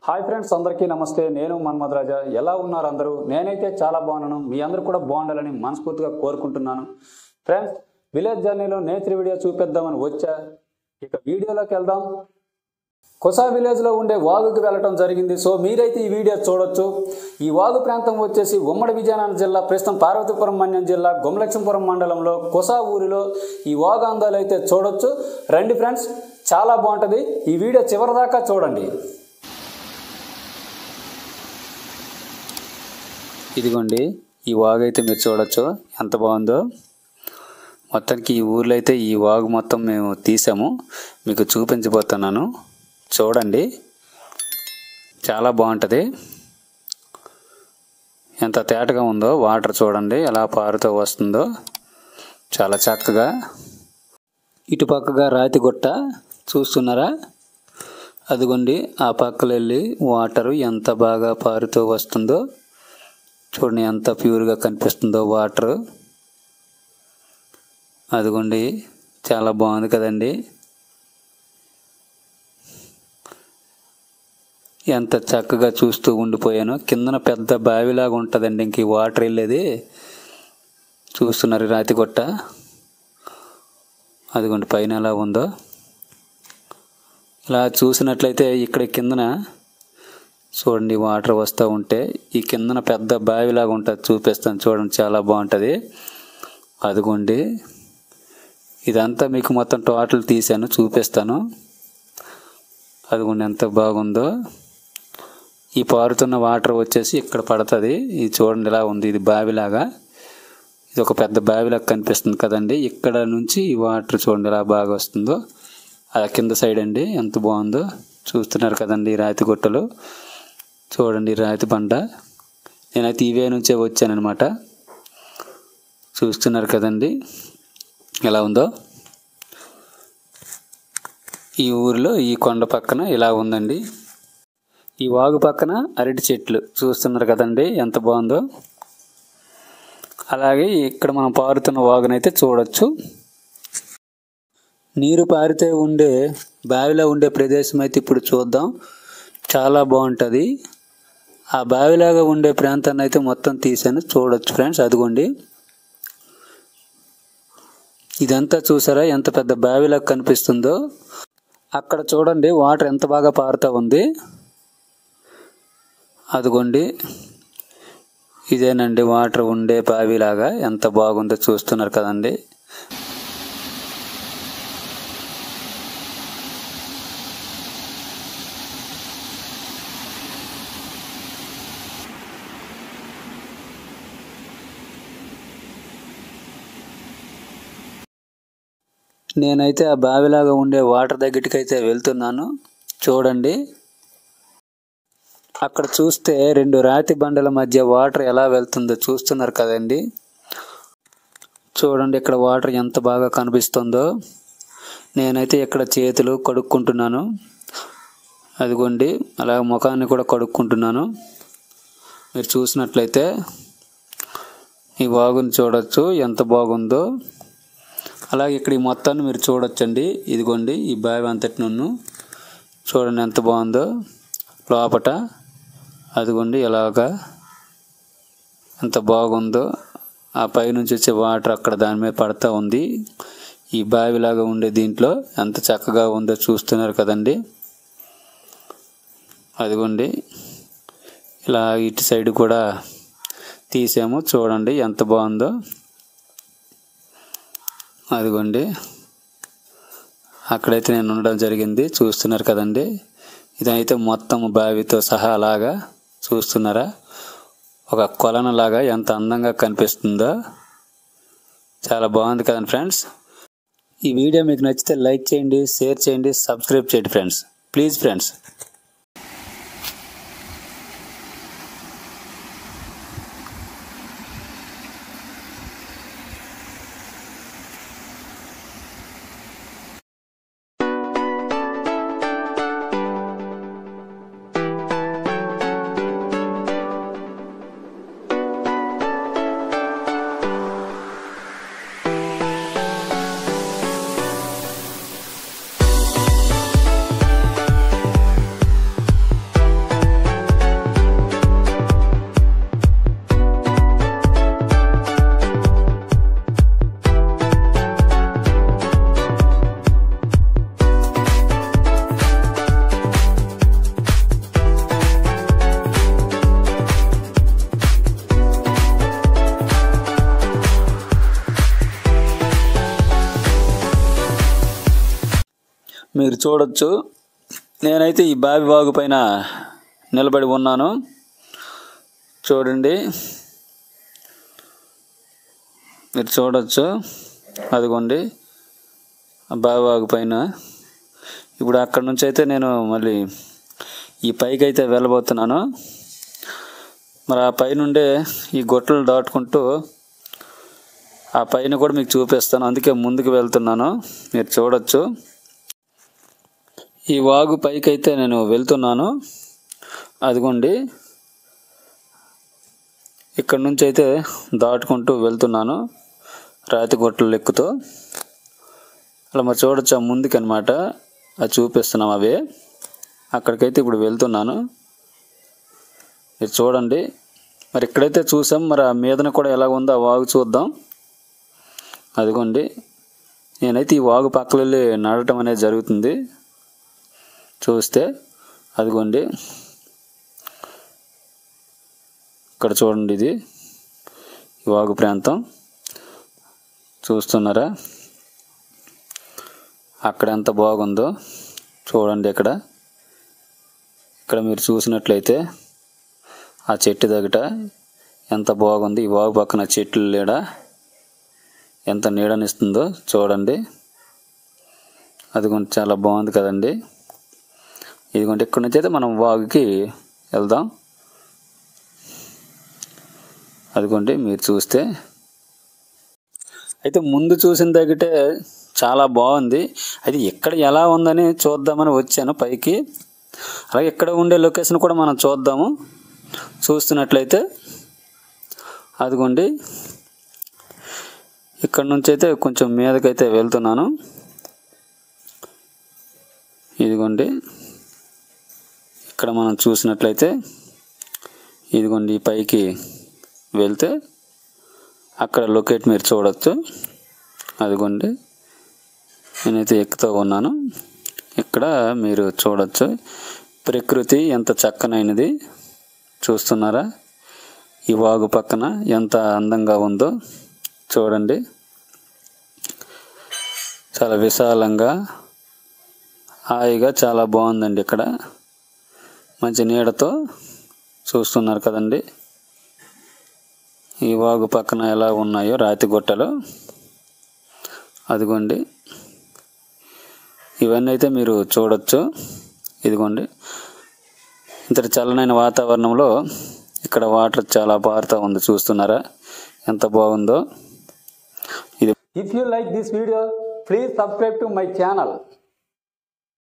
Hi friends అందరికీ నమస్తే నేను మన్మధ్ రాజా ఎలా ఉన్నారు అందరూ నేనైతే చాలా బాగున్నాను మీ అందరూ కూడా బాగుండాలని మనస్ఫూర్తిగా కోరుకుంటున్నాను ఫ్రెండ్స్ విలేజ్ జర్నీలో నేచర్ వీడియో చూపిద్దామని వచ్చా ఇక వీడియోలోకి వెళ్దాం కొసా విలేజ్లో ఉండే వాగుకి వెళ్ళటం జరిగింది సో మీరైతే ఈ వీడియో చూడొచ్చు ఈ వాగు ప్రాంతం వచ్చేసి ఉమ్మడి విజయనగరం జిల్లా ప్రస్తుతం పార్వతీపురం మన్యం జిల్లా గుమలక్ష్మపురం మండలంలో కొసా ఊరిలో ఈ వాగు అందాలు అయితే చూడొచ్చు రండి ఫ్రెండ్స్ చాలా బాగుంటుంది ఈ వీడియో చివరిదాకా చూడండి ఇదిగోండి ఈ వాగు అయితే మీరు చూడొచ్చు ఎంత బాగుందో మొత్తానికి ఈ ఊర్లో అయితే ఈ వాగు మొత్తం మేము తీసాము మీకు చూపించబోతున్నాను చూడండి చాలా బాగుంటుంది ఎంత తేటగా ఉందో వాటర్ చూడండి ఎలా పారుతూ వస్తుందో చాలా చక్కగా ఇటుపక్కగా రాతి గుట్ట చూస్తున్నారా అదిగోండి ఆ పక్కన వెళ్ళి వాటరు ఎంత బాగా పారుతూ వస్తుందో చూడండి ఎంత ప్యూర్గా కనిపిస్తుందో వాటర్ అదిగోండి చాలా బాగుంది కదండి ఎంత చక్కగా చూస్తూ ఉండిపోయాను కిందన పెద్ద బావిలాగా ఉంటుందండి ఇంక ఈ వాటర్ వెళ్ళేది చూస్తున్నారు ఈ రాతి కొట్ట అదిగోండి పైన ఎలా ఉందో ఇలా చూసినట్లయితే ఇక్కడ కిందన చూడండి వాటర్ వస్తూ ఉంటే ఈ కిందన పెద్ద బావిలాగా ఉంటుంది చూపిస్తాను చూడండి చాలా బాగుంటుంది అదిగోండి ఇదంతా మీకు మొత్తం టోటల్ తీసాను చూపిస్తాను అదిగోండి ఎంత బాగుందో ఈ పారుతున్న వాటర్ వచ్చేసి ఇక్కడ పడుతుంది ఇది చూడండి ఇలా ఉంది ఇది బావిలాగా ఇది ఒక పెద్ద బావిలాగా కనిపిస్తుంది కదండి ఇక్కడ నుంచి ఈ వాటర్ చూడండి ఎలా బాగా వస్తుందో ఆ కింద సైడ్ అండి ఎంత బాగుందో చూస్తున్నారు కదండి ఈ రాతి గుట్టలు చూడండి రాతి బండ నేనైతే ఇవే నుంచే వచ్చానమాట చూస్తున్నారు కదండి ఎలా ఉందో ఈ ఊరిలో ఈ కొండ పక్కన ఇలా ఉందండి ఈ వాగు పక్కన అరటి చెట్లు చూస్తున్నారు కదండి ఎంత బాగుందో అలాగే ఇక్కడ మనం పారుతున్న వాగునైతే చూడొచ్చు నీరు పారితే ఉండే బావిలో ఉండే ప్రదేశం అయితే ఇప్పుడు చూద్దాం చాలా బాగుంటుంది ఆ బావిలాగా ఉండే ప్రాంతాన్ని అయితే మొత్తం తీసాను చూడొచ్చు ఫ్రెండ్స్ అదిగోండి ఇదంతా చూసారా ఎంత పెద్ద బావిలాగా కనిపిస్తుందో అక్కడ చూడండి వాటర్ ఎంత బాగా పారుతూ ఉంది అదిగోండి ఇదేనండి వాటర్ ఉండే బావిలాగా ఎంత బాగుందో చూస్తున్నారు కదండి నేనైతే ఆ బావిలాగా ఉండే వాటర్ దగ్గరికి అయితే వెళ్తున్నాను చూడండి అక్కడ చూస్తే రెండు రాతి బండల మధ్య వాటర్ ఎలా వెళ్తుందో చూస్తున్నారు కదండి చూడండి ఇక్కడ వాటర్ ఎంత బాగా కనిపిస్తుందో నేనైతే ఇక్కడ చేతులు కడుక్కుంటున్నాను అదిగోండి అలాగే ముఖాన్ని కూడా కడుక్కుంటున్నాను మీరు చూసినట్లయితే ఈ వాగుని చూడొచ్చు ఎంత బాగుందో అలాగే ఇక్కడ ఈ మొత్తాన్ని మీరు చూడొచ్చండి ఇదిగోండి ఈ బావి అంతటి నన్ను చూడండి ఎంత బాగుందో లోపట అదిగోండి ఎలాగా ఎంత బాగుందో ఆ పైనుంచి వచ్చే వాటర్ అక్కడ దాని మీద పడతా ఉంది ఈ బావిలాగా ఉండే దీంట్లో ఎంత చక్కగా ఉందో చూస్తున్నారు కదండి అదిగోండి ఇలా ఇటు సైడ్ కూడా తీసాము చూడండి ఎంత బాగుందో అదిగోండి అక్కడైతే నేను ఉండడం జరిగింది చూస్తున్నారు కదండి ఇదైతే మొత్తం బావితో సహా అలాగా చూస్తున్నారా ఒక కొలనలాగా ఎంత అందంగా కనిపిస్తుందో చాలా బాగుంది కదండి ఫ్రెండ్స్ ఈ వీడియో మీకు నచ్చితే లైక్ చేయండి షేర్ చేయండి సబ్స్క్రైబ్ చేయండి ఫ్రెండ్స్ ప్లీజ్ ఫ్రెండ్స్ మీరు చూడొచ్చు నేనైతే ఈ బావి వాగు పైన నిలబడి ఉన్నాను చూడండి మీరు చూడొచ్చు అదిగోండి ఆ బావి వాగు పైన ఇప్పుడు అక్కడ నుంచి అయితే నేను మళ్ళీ ఈ పైకి అయితే వెళ్ళబోతున్నాను మరి ఆ పైనుండే ఈ గొట్టలు దాటుకుంటూ ఆ పైన కూడా మీకు చూపిస్తాను అందుకే ముందుకు వెళ్తున్నాను మీరు చూడొచ్చు ఈ వాగు పైకి అయితే నేను వెళ్తున్నాను అదిగోండి ఇక్కడ నుంచి అయితే దాటుకుంటూ వెళ్తున్నాను రాతి గొట్టలు ఎక్కుతూ అలా మరి చూడొచ్చు ఆ ముందుకు అనమాట అది చూపిస్తున్నాం అవే అక్కడికైతే ఇప్పుడు వెళ్తున్నాను మీరు చూడండి మరి ఇక్కడైతే చూసాం మరి ఆ మీదన కూడా ఎలా ఉందో ఆ వాగు చూద్దాం అదిగోండి నేనైతే ఈ వాగు పక్కన వెళ్ళి నడటం అనేది జరుగుతుంది చూస్తే అదిగోండి ఇక్కడ చూడండి ఇది ఈ వాగు ప్రాంతం చూస్తున్నారా అక్కడ ఎంత బాగుందో చూడండి ఇక్కడ ఇక్కడ మీరు చూసినట్లయితే ఆ చెట్టు దగ్గట ఎంత బాగుంది ఈ వాగు పక్కన చెట్లు లేడ ఎంత నీడనిస్తుందో చూడండి అదిగోండి చాలా బాగుంది కదండి ఇదిగోండి ఇక్కడ నుంచి అయితే మనం వాగుకి వెళ్దాం అదిగోండి మీరు చూస్తే అయితే ముందు చూసిన దగ్గరే చాలా బాగుంది అది ఎక్కడ ఎలా ఉందని చూద్దామని వచ్చాను పైకి అలాగే ఇక్కడ ఉండే లొకేషన్ కూడా మనం చూద్దాము చూస్తున్నట్లయితే అదిగోండి ఇక్కడ నుంచి అయితే కొంచెం మీదకైతే వెళ్తున్నాను ఇదిగోండి ఇక్కడ మనం చూసినట్లయితే ఇదిగోండి ఈ పైకి వెళ్తే అక్కడ లొకేట్ మీరు చూడొచ్చు అదిగోండి నేనైతే ఎక్కుతూ ఉన్నాను ఇక్కడ మీరు చూడొచ్చు ప్రకృతి ఎంత చక్కనైనది చూస్తున్నారా ఈ వాగు పక్కన ఎంత అందంగా ఉందో చూడండి చాలా విశాలంగా హాయిగా చాలా బాగుందండి ఇక్కడ మంచి నీడతో చూస్తున్నారు కదండి ఈ వాగు పక్కన ఎలా ఉన్నాయో రాతి గుట్టలు అదిగోండి ఇవన్నీ అయితే మీరు చూడొచ్చు ఇదిగోండి ఇంతటి చల్లనైన వాతావరణంలో ఇక్కడ వాటర్ చాలా పారుతూ ఉంది చూస్తున్నారా ఎంత బాగుందో ఇది If you like this video, please subscribe to my channel.